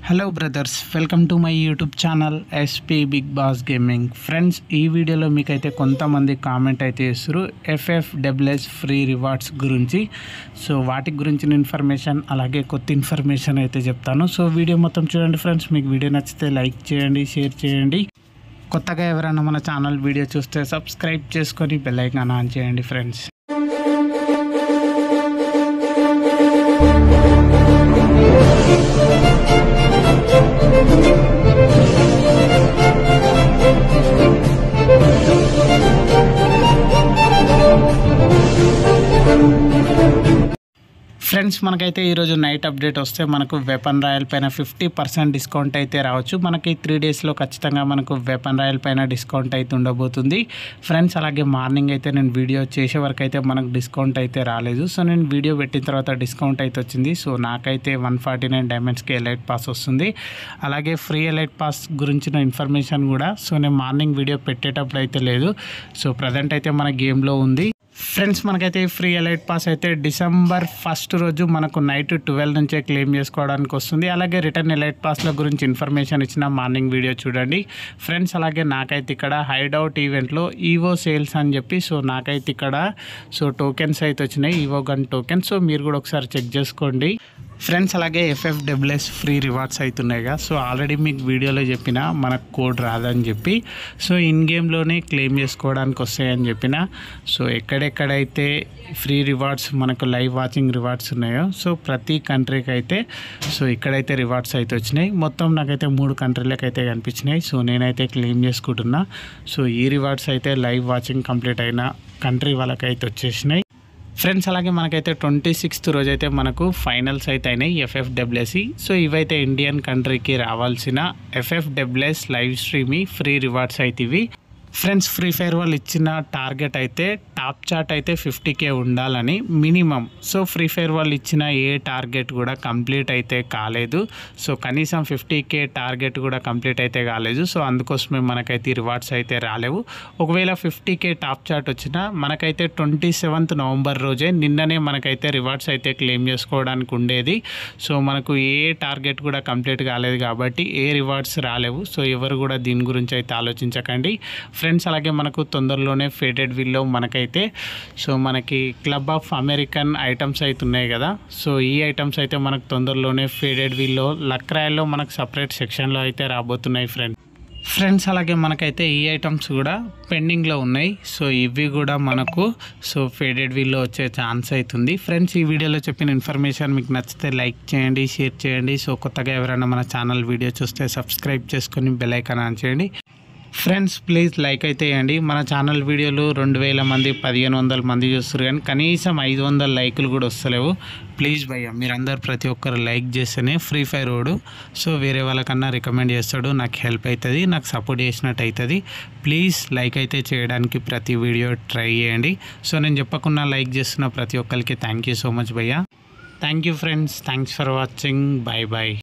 hello brothers welcome to my YouTube channel SP big boss gaming friends ఈ వీడియోలో మీకైతే కొంతమంది కామెంట్ అయితే చేస్తారు ఎఫ్ఎఫ్ డబ్ల్యూఎస్ ఫ్రీ రివార్డ్స్ గురించి సో వాటి గురించిన ఇన్ఫర్మేషన్ అలాగే కొత్త ఇన్ఫర్మేషన్ అయితే చెప్తాను సో వీడియో మొత్తం చూడండి ఫ్రెండ్స్ మీకు వీడియో నచ్చితే లైక్ చేయండి షేర్ చేయండి కొత్తగా ఎవరైనా మన ఛానల్ వీడియో చూస్తే సబ్స్క్రైబ్ చేసుకొని బెల్ ఐకాన్ ఆన్ చేయండి ఫ్రెండ్స్ ఫ్రెండ్స్ మనకైతే ఈరోజు నైట్ అప్డేట్ వస్తే మనకు వెపన్ రాయల్ పైన ఫిఫ్టీ పర్సెంట్ డిస్కౌంట్ అయితే రావచ్చు మనకి త్రీ డేస్లో ఖచ్చితంగా మనకు వెపన్ రాయల్ పైన డిస్కౌంట్ అయితే ఉండబోతుంది ఫ్రెండ్స్ అలాగే మార్నింగ్ అయితే నేను వీడియో చేసే వరకు అయితే మనకు డిస్కౌంట్ అయితే రాలేదు సో నేను వీడియో పెట్టిన తర్వాత డిస్కౌంట్ అయితే వచ్చింది సో నాకైతే వన్ ఫార్టీ నైన్ డైమండ్స్కి ఎలైట్ పాస్ వస్తుంది అలాగే ఫ్రీ ఎలైట్ పాస్ గురించిన ఇన్ఫర్మేషన్ కూడా సో నేను మార్నింగ్ వీడియో పెట్టేటప్పుడు అయితే లేదు సో ప్రజెంట్ అయితే మన గేమ్లో ఉంది ఫ్రెండ్స్ మనకైతే ఫ్రీ ఎలైట్ పాస్ అయితే డిసెంబర్ ఫస్ట్ రోజు మనకు నైట్ ట్వెల్వ్ నుంచే క్లెయిమ్ చేసుకోవడానికి వస్తుంది అలాగే రిటర్న్ ఎలైట్ పాస్ల గురించి ఇన్ఫర్మేషన్ ఇచ్చిన మార్నింగ్ వీడియో చూడండి ఫ్రెండ్స్ అలాగే నాకైతే ఇక్కడ హైడౌట్ ఈవెంట్లో ఈవో సేల్స్ అని చెప్పి సో నాకైతే ఇక్కడ సో టోకెన్స్ అయితే వచ్చినాయి ఈవో గన్ టోకెన్స్ సో మీరు కూడా ఒకసారి చెక్ చేసుకోండి ఫ్రెండ్స్ అలాగే ఎఫ్ఎఫ్ డబ్ల్యూఎస్ ఫ్రీ రివార్డ్స్ అవుతున్నాయిగా సో ఆల్రెడీ మీకు వీడియోలో చెప్పిన మనకు కోడ్ రాదని చెప్పి సో ఇన్ గేమ్లోనే క్లెయిమ్ చేసుకోవడానికి వస్తాయని చెప్పిన సో ఎక్కడెక్కడైతే ఫ్రీ రివార్డ్స్ మనకు లైవ్ వాచింగ్ రివార్డ్స్ ఉన్నాయో సో ప్రతి కంట్రీకి అయితే సో ఇక్కడైతే రివార్డ్స్ అయితే వచ్చినాయి మొత్తం నాకైతే మూడు కంట్రీలకు అయితే కనిపించినాయి సో నేనైతే క్లెయిమ్ చేసుకుంటున్నా సో ఈ రివార్డ్స్ అయితే లైవ్ వాచింగ్ కంప్లీట్ అయిన కంట్రీ వాళ్ళకైతే వచ్చేసినాయి ఫ్రెండ్స్ అలాగే మనకైతే ట్వంటీ సిక్స్త్ రోజు అయితే మనకు ఫైనల్స్ అయితే అయినాయి ఎఫ్ఎఫ్ డబ్ల్యూఎస్సి సో ఇవైతే ఇండియన్ కంట్రీకి రావాల్సిన FF WS live streaming free rewards అయితే ఇవి ఫ్రెండ్స్ ఫ్రీ ఫైర్ వాళ్ళు ఇచ్చిన టార్గెట్ అయితే టాప్ చాట్ అయితే ఫిఫ్టీ కే ఉండాలని మినిమం సో ఫ్రీ ఫైర్ వాళ్ళు ఇచ్చిన ఏ టార్గెట్ కూడా కంప్లీట్ అయితే కాలేదు సో కనీసం ఫిఫ్టీ కే టార్గెట్ కూడా కంప్లీట్ అయితే కాలేదు సో అందుకోసమే మనకైతే ఈ రివార్డ్స్ అయితే రాలేవు ఒకవేళ ఫిఫ్టీ కే టాప్ చాట్ వచ్చినా మనకైతే ట్వంటీ సెవెంత్ నవంబర్ రోజే నిన్ననే మనకైతే రివార్డ్స్ అయితే క్లెయిమ్ చేసుకోవడానికి ఉండేది సో మనకు ఏ టార్గెట్ కూడా కంప్లీట్ కాలేదు కాబట్టి ఏ రివార్డ్స్ రాలేవు సో ఎవరు కూడా దీని గురించి అయితే ఆలోచించకండి ఫ్రెండ్స్ అలాగే మనకు తొందరలోనే ఫేటెడ్ విల్లో మనకైతే సో మనకి క్లబ్ ఆఫ్ అమెరికన్ ఐటమ్స్ అయితే ఉన్నాయి కదా సో ఈ ఐటమ్స్ అయితే మనకు తొందరలోనే ఫేడెడ్ విల్లో లక్రాయల్లో మనకు సపరేట్ సెక్షన్లో అయితే రాబోతున్నాయి ఫ్రెండ్ ఫ్రెండ్స్ అలాగే మనకైతే ఈ ఐటమ్స్ కూడా పెండింగ్లో ఉన్నాయి సో ఇవి కూడా మనకు సో ఫేడెడ్ వీల్లో వచ్చే ఛాన్స్ అవుతుంది ఫ్రెండ్స్ ఈ వీడియోలో చెప్పిన ఇన్ఫర్మేషన్ మీకు నచ్చితే లైక్ చేయండి షేర్ చేయండి సో కొత్తగా ఎవరైనా మన ఛానల్ వీడియో చూస్తే సబ్స్క్రైబ్ చేసుకొని బెల్ ఐకాన్ ఆన్ చేయండి ఫ్రెండ్స్ ప్లీజ్ లైక్ అయితే వేయండి మన ఛానల్ వీడియోలు రెండు వేల మంది పదిహేను వందల మంది చూస్తారు కానీ కనీసం ఐదు వందల లైకులు కూడా వస్తలేవు ప్లీజ్ భయ్య మీరందరూ ప్రతి ఒక్కరు లైక్ చేస్తేనే ఫ్రీ ఫైర్ రోడ్ సో వేరే వాళ్ళకన్నా రికమెండ్ చేస్తాడు నాకు హెల్ప్ అవుతుంది నాకు సపోర్ట్ చేసినట్టు అవుతుంది ప్లీజ్ లైక్ అయితే చేయడానికి ప్రతి వీడియో ట్రై చేయండి సో నేను చెప్పకుండా లైక్ చేస్తున్న ప్రతి ఒక్కరికి థ్యాంక్ యూ సో మచ్ భయ్య thank you friends thanks for watching bye bye